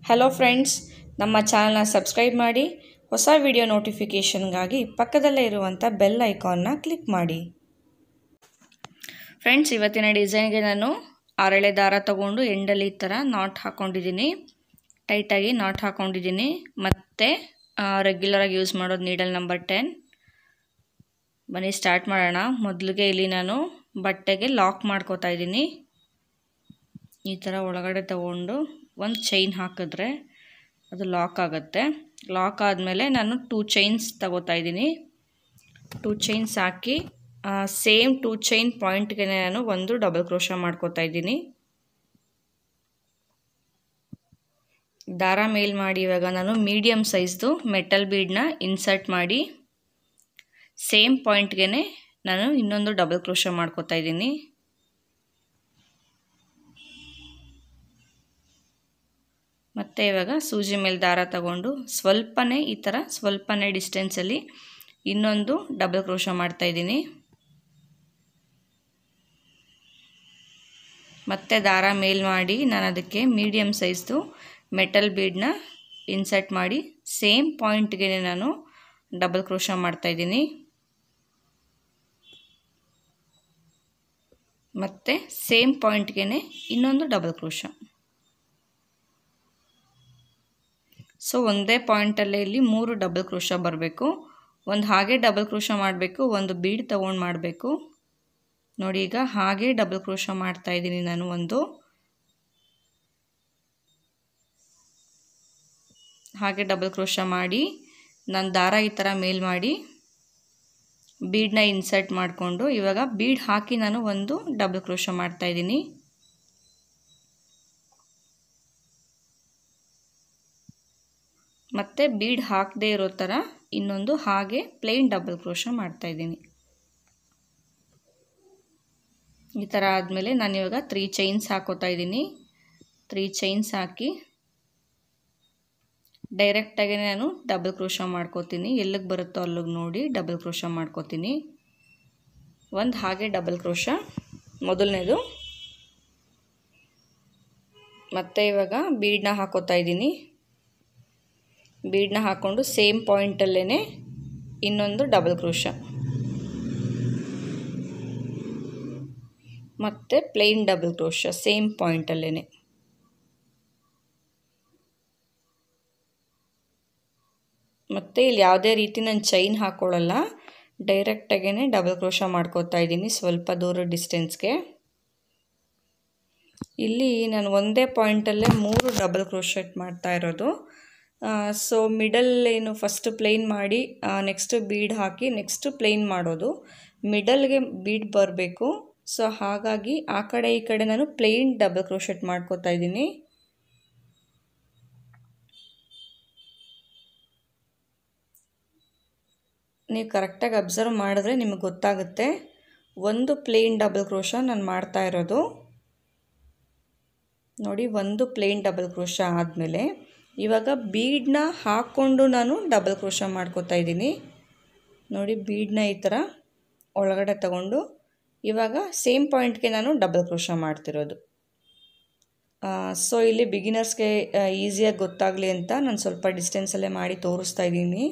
hello friends ನಮ್ಮ ಚಾನಲ್ನ subscribe ಮಾಡಿ ಹೊಸ ವಿಡಿಯೋ ನೋಟಿಫಿಕೇಷನ್ಗಾಗಿ ಪಕ್ಕದಲ್ಲೇ ಇರುವಂಥ ಬೆಲ್ ಐಕಾನ್ನ ಕ್ಲಿಕ್ ಮಾಡಿ ಫ್ರೆಂಡ್ಸ್ ಇವತ್ತಿನ ಡಿಸೈನ್ಗೆ ನಾನು ಆರಳೆ ದಾರ ತಗೊಂಡು ಎಂಡಲ್ಲಿ ಈ ಥರ ನಾಟ್ ಹಾಕ್ಕೊಂಡಿದ್ದೀನಿ ಟೈಟಾಗಿ ನಾಟ್ ಹಾಕ್ಕೊಂಡಿದ್ದೀನಿ ಮತ್ತು ರೆಗ್ಯುಲರಾಗಿ ಯೂಸ್ ಮಾಡೋದು ನೀಡಲ್ ನಂಬರ್ ಟೆನ್ ಬನ್ನಿ ಸ್ಟಾರ್ಟ್ ಮಾಡೋಣ ಮೊದಲಿಗೆ ಇಲ್ಲಿ ನಾನು ಬಟ್ಟೆಗೆ ಲಾಕ್ ಮಾಡ್ಕೋತಾ ಇದ್ದೀನಿ ಈ ಥರ ಒಳಗಡೆ ತಗೊಂಡು ಒಂದು ಚೈನ್ ಹಾಕಿದ್ರೆ ಅದು ಲಾಕ್ ಆಗುತ್ತೆ ಲಾಕ್ ಆದಮೇಲೆ ನಾನು ಟೂ ಚೈನ್ಸ್ ತಗೋತಾ ಇದ್ದೀನಿ ಟೂ ಚೈನ್ಸ್ ಹಾಕಿ ಸೇಮ್ ಟೂ ಚೈನ್ ಪಾಯಿಂಟ್ಗೆ ನಾನು ಒಂದು ಡಬಲ್ ಕ್ರೋಶ ಮಾಡ್ಕೋತಾ ಇದ್ದೀನಿ ದಾರ ಮೇಲ್ ಮಾಡಿ ಇವಾಗ ನಾನು ಮೀಡಿಯಮ್ ಸೈಜ್ದು ಮೆಟಲ್ ಬೀಡನ್ನ ಇನ್ಸರ್ಟ್ ಮಾಡಿ ಸೇಮ್ ಪಾಯಿಂಟ್ಗೆ ನಾನು ಇನ್ನೊಂದು ಡಬಲ್ ಕ್ರೋಶ ಮಾಡ್ಕೋತಾ ಇದ್ದೀನಿ ಮತ್ತು ಇವಾಗ ಸೂಜಿ ಮೇಲೆ ದಾರ ತಗೊಂಡು ಸ್ವಲ್ಪನೇ ಈ ಥರ ಸ್ವಲ್ಪನೇ ಡಿಸ್ಟೆನ್ಸಲ್ಲಿ ಇನ್ನೊಂದು ಡಬಲ್ ಕ್ರೋಶ ಮಾಡ್ತಾಯಿದ್ದೀನಿ ಮತ್ತೆ ದಾರ ಮೇಲ್ ಮಾಡಿ ನಾನು ಅದಕ್ಕೆ ಮೀಡಿಯಮ್ ಸೈಜ್ದು ಮೆಟಲ್ ಬೀಡನ್ನ ಇನ್ಸರ್ಟ್ ಮಾಡಿ ಸೇಮ್ ಪಾಯಿಂಟ್ಗೆ ನಾನು ಡಬಲ್ ಕ್ರೋಶ ಮಾಡ್ತಾಯಿದ್ದೀನಿ ಮತ್ತು ಸೇಮ್ ಪಾಯಿಂಟ್ಗೆ ಇನ್ನೊಂದು ಡಬಲ್ ಕ್ರೋಶ ಸೊ ಒಂದೇ ಪಾಯಿಂಟಲ್ಲೇ ಇಲ್ಲಿ ಮೂರು ಡಬಲ್ ಕ್ರೋಶ ಬರಬೇಕು ಒಂದು ಹಾಗೆ ಡಬಲ್ ಕ್ರೋಶ ಮಾಡಬೇಕು ಒಂದು ಬೀಡ್ ತೊಗೊಂಡು ಮಾಡಬೇಕು ನೋಡಿ ಈಗ ಹಾಗೆ ಡಬಲ್ ಕ್ರೋಶ ಮಾಡ್ತಾ ಇದ್ದೀನಿ ನಾನು ಒಂದು ಹಾಗೆ ಡಬಲ್ ಕ್ರೋಶ ಮಾಡಿ ನಾನು ದಾರ ಈ ಥರ ಮೇಲ್ ಮಾಡಿ ಬೀಡನ್ನ ಇನ್ಸರ್ಟ್ ಮಾಡಿಕೊಂಡು ಇವಾಗ ಬೀಡ್ ಹಾಕಿ ನಾನು ಒಂದು ಡಬಲ್ ಕ್ರೋಶ ಮಾಡ್ತಾ ಇದ್ದೀನಿ ಮತ್ತು ಬೀಡ್ ಹಾಕದೇ ಇರೋ ಥರ ಇನ್ನೊಂದು ಹಾಗೆ ಪ್ಲೇನ್ ಡಬಲ್ ಕ್ರೋಶ ಮಾಡ್ತಾಯಿದ್ದೀನಿ ಈ ಥರ ಆದಮೇಲೆ ನಾನು ಇವಾಗ ತ್ರೀ ಚೈನ್ಸ್ ಹಾಕೋತಾ ಇದ್ದೀನಿ ತ್ರೀ ಚೈನ್ಸ್ ಹಾಕಿ ಡೈರೆಕ್ಟಾಗಿ ನಾನು ಡಬಲ್ ಕ್ರೋಶ ಮಾಡ್ಕೋತೀನಿ ಎಲ್ಲಿಗೆ ಬರುತ್ತೋ ಅಲ್ಲಿಗೆ ನೋಡಿ ಡಬಲ್ ಕ್ರೋಶ ಮಾಡ್ಕೋತೀನಿ ಒಂದು ಹಾಗೆ ಡಬಲ್ ಕ್ರೋಶ ಮೊದಲನೇದು ಮತ್ತು ಇವಾಗ ಬೀಡನ್ನ ಹಾಕೋತಾ ಇದ್ದೀನಿ ಬೀಡನ್ನ ಹಾಕ್ಕೊಂಡು ಸೇಮ್ ಪಾಯಿಂಟಲ್ಲೇ ಇನ್ನೊಂದು ಡಬಲ್ ಕ್ರೋಶ ಮತ್ತು ಪ್ಲೇನ್ ಡಬಲ್ ಕ್ರೋಶ ಸೇಮ್ ಪಾಯಿಂಟಲ್ಲೇ ಮತ್ತು ಇಲ್ಲಿ ಯಾವುದೇ ರೀತಿ ನಾನು ಚೈನ್ ಹಾಕ್ಕೊಳ್ಳಲ್ಲ ಡೈರೆಕ್ಟಾಗೇ ಡಬಲ್ ಕ್ರೋಶ ಮಾಡ್ಕೋತಾ ಇದ್ದೀನಿ ಸ್ವಲ್ಪ ದೂರ ಡಿಸ್ಟೆನ್ಸ್ಗೆ ಇಲ್ಲಿ ನಾನು ಒಂದೇ ಪಾಯಿಂಟಲ್ಲೇ ಮೂರು ಡಬಲ್ ಕ್ರೋಶೆಟ್ ಮಾಡ್ತಾ ಇರೋದು ಸೊ ಮಿಡಲ್ ಏನು ಫಸ್ಟ್ ಪ್ಲೇನ್ ಮಾಡಿ ನೆಕ್ಸ್ಟು ಬೀಡ್ ಹಾಕಿ ನೆಕ್ಸ್ಟು ಪ್ಲೇನ್ ಮಾಡೋದು ಮಿಡಲ್ಗೆ ಬೀಡ್ ಬರಬೇಕು ಸೊ ಹಾಗಾಗಿ ಆ ಕಡೆ ಈ ಕಡೆ ನಾನು ಪ್ಲೇನ್ ಡಬಲ್ ಕ್ರೋಶೆಟ್ ಮಾಡ್ಕೋತಾ ಇದ್ದೀನಿ ನೀವು ಕರೆಕ್ಟಾಗಿ ಅಬ್ಸರ್ವ್ ಮಾಡಿದ್ರೆ ನಿಮಗೆ ಗೊತ್ತಾಗುತ್ತೆ ಒಂದು ಪ್ಲೇನ್ ಡಬಲ್ ಕ್ರೋಶ ನಾನು ಮಾಡ್ತಾ ಇರೋದು ನೋಡಿ ಒಂದು ಪ್ಲೇನ್ ಡಬಲ್ ಕ್ರೋಶ ಆದಮೇಲೆ ಇವಾಗ ಬೀಡನ್ನ ಹಾಕ್ಕೊಂಡು ನಾನು ಡಬಲ್ ಕ್ರೋಶ ಮಾಡ್ಕೋತಾ ಇದ್ದೀನಿ ನೋಡಿ ಬೀಡನ್ನ ಈ ಥರ ಒಳಗಡೆ ತಗೊಂಡು ಇವಾಗ ಸೇಮ್ ಪಾಯಿಂಟ್ಗೆ ನಾನು ಡಬಲ್ ಕ್ರೋಶ ಮಾಡ್ತಿರೋದು ಸೊ ಇಲ್ಲಿ ಬಿಗಿನರ್ಸ್ಗೆ ಈಸಿಯಾಗಿ ಗೊತ್ತಾಗಲಿ ಅಂತ ನಾನು ಸ್ವಲ್ಪ ಡಿಸ್ಟೆನ್ಸಲ್ಲೇ ಮಾಡಿ ತೋರಿಸ್ತಾ ಇದ್ದೀನಿ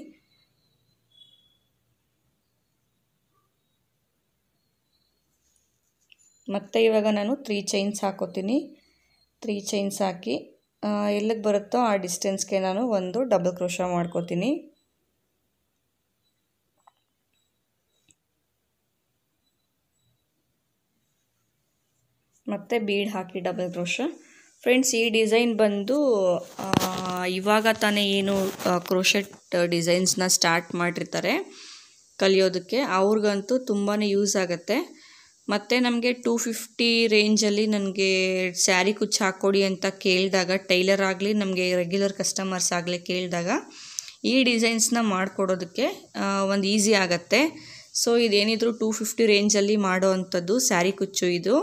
ಮತ್ತು ಇವಾಗ ನಾನು ತ್ರೀ ಚೈನ್ಸ್ ಹಾಕೋತೀನಿ ತ್ರೀ ಚೈನ್ಸ್ ಹಾಕಿ ಎಲ್ಲಿಗೆ ಬರುತ್ತೋ ಆ ಡಿಸ್ಟೆನ್ಸ್ಗೆ ನಾನು ಒಂದು ಡಬಲ್ ಕ್ರೋಶ ಮಾಡ್ಕೋತೀನಿ ಮತ್ತು ಬೀಡ್ ಹಾಕಿ ಡಬಲ್ ಕ್ರೋಶ ಫ್ರೆಂಡ್ಸ್ ಈ ಡಿಸೈನ್ ಬಂದು ಇವಾಗ ತಾನೇ ಏನು ಕ್ರೋಶೆಟ್ ಡಿಸೈನ್ಸ್ನ ಸ್ಟಾರ್ಟ್ ಮಾಡಿರ್ತಾರೆ ಕಲಿಯೋದಕ್ಕೆ ಅವ್ರಿಗಂತೂ ತುಂಬಾ ಯೂಸ್ ಆಗುತ್ತೆ ಮತ್ತು ನಮಗೆ ಟೂ ಫಿಫ್ಟಿ ರೇಂಜಲ್ಲಿ ನನಗೆ ಸ್ಯಾರಿ ಕುಚ್ಚು ಹಾಕ್ಕೊಡಿ ಅಂತ ಕೇಳಿದಾಗ ಟೈಲರ್ ಆಗಲಿ ನಮಗೆ ರೆಗ್ಯುಲರ್ ಕಸ್ಟಮರ್ಸ್ ಆಗಲಿ ಕೇಳಿದಾಗ ಈ ಡಿಸೈನ್ಸ್ನ ಮಾಡಿಕೊಡೋದಕ್ಕೆ ಒಂದು ಈಸಿ ಆಗುತ್ತೆ ಸೊ ಇದೇನಿದ್ರು ಟೂ ಫಿಫ್ಟಿ ರೇಂಜಲ್ಲಿ ಮಾಡೋ ಅಂಥದ್ದು ಸ್ಯಾರಿ ಕುಚ್ಚು ಇದು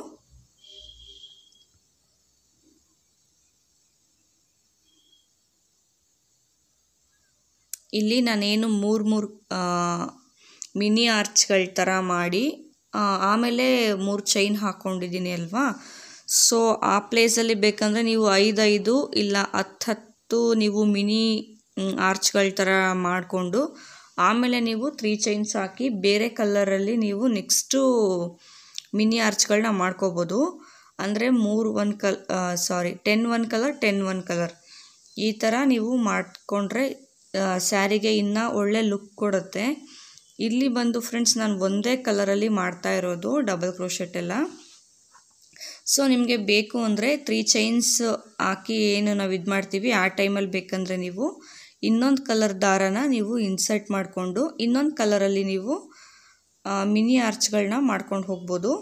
ಇಲ್ಲಿ ನಾನೇನು ಮೂರು ಮೂರು ಮಿನಿ ಆರ್ಚ್ಗಳ ಥರ ಮಾಡಿ ಆಮೇಲೆ ಮೂರು ಚೈನ್ ಹಾಕ್ಕೊಂಡಿದ್ದೀನಿ ಅಲ್ವಾ ಸೊ ಆ ಪ್ಲೇಸಲ್ಲಿ ಬೇಕಂದರೆ ನೀವು ಐದೈದು ಇಲ್ಲ ಹತ್ತು ಹತ್ತು ಹತ್ತು ನೀವು ಮಿನಿ ಆರ್ಚ್ಗಳ ಥರ ಮಾಡಿಕೊಂಡು ಆಮೇಲೆ ನೀವು ತ್ರೀ ಚೈನ್ಸ್ ಹಾಕಿ ಬೇರೆ ಕಲರಲ್ಲಿ ನೀವು ನೆಕ್ಸ್ಟು ಮಿನಿ ಆರ್ಚ್ಗಳನ್ನ ಮಾಡ್ಕೋಬೋದು ಅಂದರೆ ಮೂರು one colour sorry ten one colour ten one colour ಈ ಥರ ನೀವು ಮಾಡಿಕೊಂಡ್ರೆ ಸ್ಯಾರಿಗೆ ಇನ್ನೂ ಒಳ್ಳೆ ಲುಕ್ ಕೊಡುತ್ತೆ ಇಲ್ಲಿ ಬಂದು ಫ್ರೆಂಡ್ಸ್ ನಾನು ಒಂದೇ ಕಲರಲ್ಲಿ ಮಾಡ್ತಾ ಇರೋದು ಡಬಲ್ ಕ್ರೋಶೆಟ್ ಎಲ್ಲ ಸೊ ನಿಮಗೆ ಬೇಕು ಅಂದರೆ ತ್ರೀ ಚೈನ್ಸ್ ಹಾಕಿ ಏನು ನಾವು ಇದು ಮಾಡ್ತೀವಿ ಆ ಟೈಮಲ್ಲಿ ಬೇಕಂದರೆ ನೀವು ಇನ್ನೊಂದು ಕಲರ್ ದಾರನ ನೀವು ಇನ್ಸರ್ಟ್ ಮಾಡಿಕೊಂಡು ಇನ್ನೊಂದು ಕಲರಲ್ಲಿ ನೀವು ಮಿನಿ ಆರ್ಚ್ಗಳನ್ನ ಮಾಡ್ಕೊಂಡು ಹೋಗ್ಬೋದು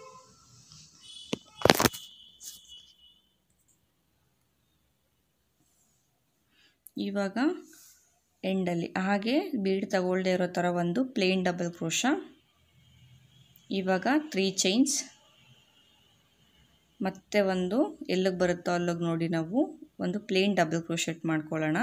ಇವಾಗ ಎಂಡಲ್ಲಿ ಹಾಗೆ ಬೀಡ್ ತಗೊಳ್ಳದೆ ಇರೋ ಥರ ಒಂದು ಪ್ಲೇನ್ ಡಬಲ್ ಕ್ರೋಶ ಇವಾಗ ತ್ರೀ ಚೈನ್ಸ್ ಮತ್ತೆ ಒಂದು ಎಲ್ಲಿಗೆ ಬರುತ್ತೋ ಅಲ್ಲಿಗೆ ನೋಡಿ ನಾವು ಒಂದು ಪ್ಲೇನ್ ಡಬಲ್ ಕ್ರೋಶೆಟ್ ಮಾಡ್ಕೊಳ್ಳೋಣ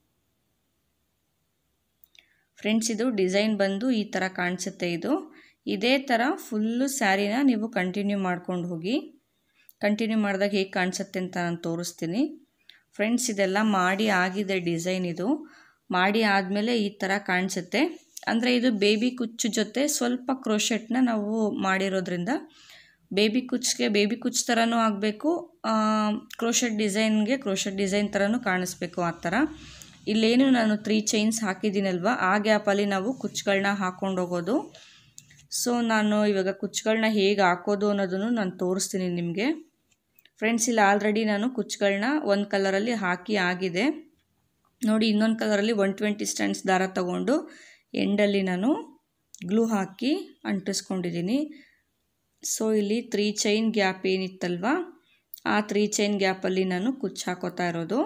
ಫ್ರೆಂಡ್ಸ್ ಇದು ಡಿಸೈನ್ ಬಂದು ಈ ಥರ ಕಾಣಿಸುತ್ತೆ ಇದು ಇದೇ ಥರ ಫುಲ್ಲು ಸ್ಯಾರಿನ ನೀವು ಕಂಟಿನ್ಯೂ ಮಾಡ್ಕೊಂಡು ಹೋಗಿ ಕಂಟಿನ್ಯೂ ಮಾಡಿದಾಗ ಹೇಗೆ ಕಾಣಿಸುತ್ತೆ ಅಂತ ನಾನು ತೋರಿಸ್ತೀನಿ ಫ್ರೆಂಡ್ಸ್ ಇದೆಲ್ಲ ಮಾಡಿ ಆಗಿದೆ ಡಿಸೈನ್ ಇದು ಮಾಡಿ ಆದಮೇಲೆ ಈ ಥರ ಕಾಣಿಸುತ್ತೆ ಅಂದರೆ ಇದು ಬೇಬಿ ಕುಚ್ಚು ಜೊತೆ ಸ್ವಲ್ಪ ಕ್ರೋಶೆಟ್ನ ನಾವು ಮಾಡಿರೋದ್ರಿಂದ ಬೇಬಿ ಕುಚ್ಗೆ ಬೇಬಿ ಕುಚ್ ಥರನೂ ಆಗಬೇಕು ಕ್ರೋಶೆಟ್ ಡಿಸೈನ್ಗೆ ಕ್ರೋಶೆಟ್ ಡಿಸೈನ್ ಥರನೂ ಕಾಣಿಸ್ಬೇಕು ಆ ಥರ ಇಲ್ಲೇನು ನಾನು ತ್ರೀ ಚೈನ್ಸ್ ಹಾಕಿದ್ದೀನಲ್ವ ಆ ಗ್ಯಾಪಲ್ಲಿ ನಾವು ಕುಚ್ಚುಗಳನ್ನ ಹಾಕ್ಕೊಂಡು ಹೋಗೋದು ಸೊ ನಾನು ಇವಾಗ ಕುಚ್ಚುಗಳನ್ನ ಹೇಗೆ ಹಾಕೋದು ಅನ್ನೋದನ್ನು ನಾನು ತೋರಿಸ್ತೀನಿ ನಿಮಗೆ ಫ್ರೆಂಡ್ಸ್ ಇಲ್ಲಿ ಆಲ್ರೆಡಿ ನಾನು ಕುಚ್ಚುಗಳನ್ನ ಒಂದು ಕಲರಲ್ಲಿ ಹಾಕಿ ಆಗಿದೆ ನೋಡಿ ಇನ್ನೊಂದು ಕಲರಲ್ಲಿ ಒನ್ ಟ್ವೆಂಟಿ ಸ್ಟ್ಯಾಂಡ್ಸ್ ದಾರ ತಗೊಂಡು ಎಂಡಲ್ಲಿ ನಾನು ಗ್ಲೂ ಹಾಕಿ ಅಂಟಿಸ್ಕೊಂಡಿದ್ದೀನಿ ಸೊ ಇಲ್ಲಿ ತ್ರೀ ಚೈನ್ ಗ್ಯಾಪ್ ಏನಿತ್ತಲ್ವ ಆ ತ್ರೀ ಚೈನ್ ಗ್ಯಾಪಲ್ಲಿ ನಾನು ಕುಚ್ಚು ಹಾಕೋತಾ ಇರೋದು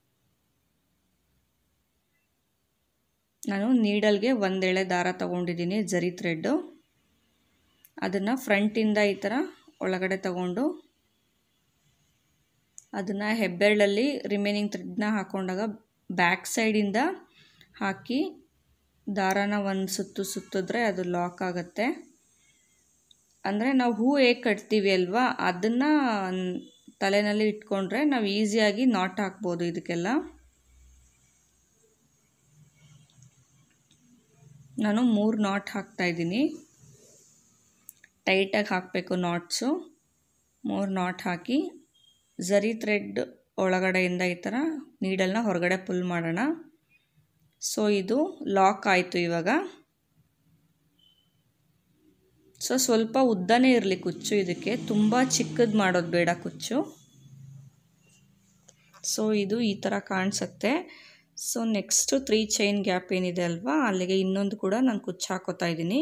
ನಾನು ನೀಡಲ್ಗೆ ಒಂದೆಳೆ ದಾರ ತಗೊಂಡಿದ್ದೀನಿ ಜರಿ ಥ್ರೆಡ್ಡು ಅದನ್ನು ಫ್ರಂಟಿಂದ ಈ ಥರ ಒಳಗಡೆ ತಗೊಂಡು ಅದನ್ನು ಹೆಬ್ಬೆರಳಲ್ಲಿ ರಿಮೈನಿಂಗ್ ಥ್ರೆಡ್ನ ಹಾಕೊಂಡಾಗ ಬ್ಯಾಕ್ ಸೈಡಿಂದ ಹಾಕಿ ದಾರಾನ ಒಂದು ಸುತ್ತು ಸುತ್ತಿದ್ರೆ ಅದು ಲಾಕ್ ಆಗುತ್ತೆ ಅಂದರೆ ನಾವು ಹೂ ಹೇಗೆ ಕಟ್ತೀವಿ ಅಲ್ವಾ ಅದನ್ನು ತಲೆನಲ್ಲಿ ಇಟ್ಕೊಂಡ್ರೆ ನಾವು ಈಸಿಯಾಗಿ ನಾಟ್ ಹಾಕ್ಬೋದು ಇದಕ್ಕೆಲ್ಲ ನಾನು ಮೂರು ನಾಟ್ ಹಾಕ್ತಾಯಿದ್ದೀನಿ ಟೈಟಾಗಿ ಹಾಕಬೇಕು ನಾಟ್ಸು ಮೂರು ನಾಟ್ ಹಾಕಿ ಝರಿ ಥ್ರೆಡ್ ಒಳಗಡೆಯಿಂದ ಈ ಥರ ನೀಡಲ್ನ ಹೊರಗಡೆ ಪುಲ್ ಮಾಡೋಣ ಸೊ ಇದು ಲಾಕ್ ಆಯಿತು ಇವಾಗ ಸೊ ಸ್ವಲ್ಪ ಉದ್ದನೇ ಇರಲಿ ಕುಚ್ಚು ಇದಕ್ಕೆ ತುಂಬ ಚಿಕ್ಕದು ಮಾಡೋದು ಬೇಡ ಕುಚ್ಚು ಸೊ ಇದು ಈ ಥರ ಕಾಣಿಸುತ್ತೆ so next three chain gap ಏನಿದೆ ಅಲ್ವಾ ಅಲ್ಲಿಗೆ ಇನ್ನೊಂದು ಕೂಡ ನಾನು ಕುಚ್ಚು ಹಾಕೋತಾ ಇದ್ದೀನಿ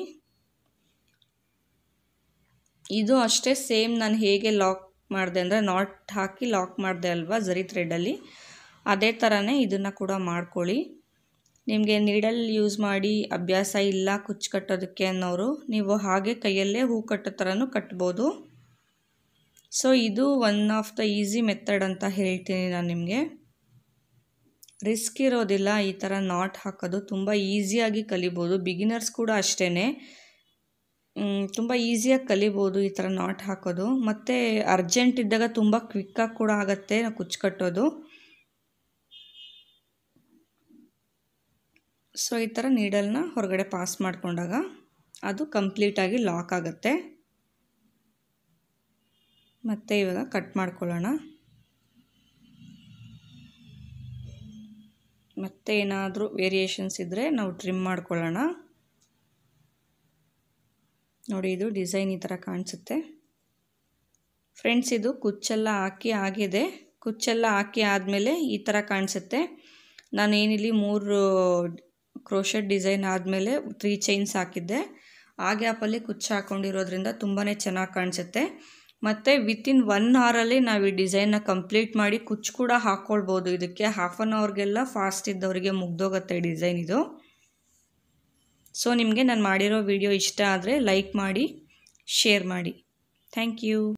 ಇದು ಅಷ್ಟೇ ಸೇಮ್ ನಾನು ಹೇಗೆ ಲಾಕ್ ಮಾಡಿದೆ ಅಂದರೆ ನಾಟ್ ಹಾಕಿ ಲಾಕ್ ಮಾಡಿದೆ ಅಲ್ವಾ ಜರಿ ಥ್ರೆಡಲ್ಲಿ ಅದೇ ಥರನೇ ಇದನ್ನು ಕೂಡ ಮಾಡ್ಕೊಳ್ಳಿ ನಿಮಗೆ ನೀಡಲ್ ಯೂಸ್ ಮಾಡಿ ಅಭ್ಯಾಸ ಇಲ್ಲ ಕುಚ್ಚು ಕಟ್ಟೋದಕ್ಕೆ ಅನ್ನೋರು ನೀವು ಹಾಗೆ ಕೈಯಲ್ಲೇ ಹೂ ಕಟ್ಟೋ ಥರನೂ ಕಟ್ಬೋದು ಸೊ ಇದು one of the easy method ಅಂತ ಹೇಳ್ತೀನಿ ನಾನು ನಿಮಗೆ ರಿಸ್ಕ್ ಇರೋದಿಲ್ಲ ಈ ಥರ ನಾಟ್ ಹಾಕೋದು ತುಂಬ ಈಸಿಯಾಗಿ ಕಲಿಬೋದು ಬಿಗಿನರ್ಸ್ ಕೂಡ ಅಷ್ಟೇ ತುಂಬ ಈಸಿಯಾಗಿ ಕಲಿಬೋದು ಈ ಥರ ನಾಟ್ ಹಾಕೋದು ಮತ್ತು ಅರ್ಜೆಂಟ್ ಇದ್ದಾಗ ತುಂಬ ಕ್ವಿಕ್ಕಾಗಿ ಕೂಡ ಆಗುತ್ತೆ ಕುಚ್ಚು ಕಟ್ಟೋದು ಸೊ ಈ ಥರ ನೀಡಲ್ನ ಹೊರಗಡೆ ಪಾಸ್ ಮಾಡಿಕೊಂಡಾಗ ಅದು ಕಂಪ್ಲೀಟಾಗಿ ಲಾಕ್ ಆಗುತ್ತೆ ಮತ್ತು ಇವಾಗ ಕಟ್ ಮಾಡ್ಕೊಳ್ಳೋಣ ಮತ್ತೆ ಏನಾದರೂ ವೇರಿಯೇಷನ್ಸ್ ಇದ್ದರೆ ನಾವು ಟ್ರಿಮ್ ಮಾಡ್ಕೊಳ್ಳೋಣ ನೋಡಿ ಇದು ಡಿಸೈನ್ ಈ ಥರ ಕಾಣಿಸುತ್ತೆ ಫ್ರೆಂಡ್ಸ್ ಇದು ಕುಚ್ಚೆಲ್ಲ ಹಾಕಿ ಆಗಿದೆ ಕುಚ್ಚೆಲ್ಲ ಹಾಕಿ ಆದಮೇಲೆ ಈ ಥರ ಕಾಣಿಸುತ್ತೆ ನಾನು ಏನಿಲ್ಲಿ ಮೂರು ಕ್ರೋಶೆಟ್ ಡಿಸೈನ್ ಆದಮೇಲೆ ತ್ರೀ ಚೈನ್ಸ್ ಹಾಕಿದ್ದೆ ಆ ಗ್ಯಾಪಲ್ಲಿ ಕುಚ್ಚು ಹಾಕ್ಕೊಂಡಿರೋದ್ರಿಂದ ತುಂಬಾ ಚೆನ್ನಾಗಿ ಕಾಣಿಸುತ್ತೆ ಮತ್ತು ವಿತಿನ್ ಒನ್ ಅವರಲ್ಲಿ ನಾವು ಈ ಡಿಸೈನ್ನ ಕಂಪ್ಲೀಟ್ ಮಾಡಿ ಕುಚ್ಚು ಕೂಡ ಹಾಕ್ಕೊಳ್ಬೋದು ಇದಕ್ಕೆ ಹಾಫ್ ಆನ್ ಅವರ್ಗೆಲ್ಲ ಫಾಸ್ಟ್ ಇದ್ದವರಿಗೆ ಮುಗ್ದೋಗುತ್ತೆ ಡಿಸೈನ್ ಇದು ಸೊ ನಿಮಗೆ ನಾನು ಮಾಡಿರೋ ವಿಡಿಯೋ ಇಷ್ಟ ಆದರೆ ಲೈಕ್ ಮಾಡಿ ಶೇರ್ ಮಾಡಿ ಥ್ಯಾಂಕ್ ಯು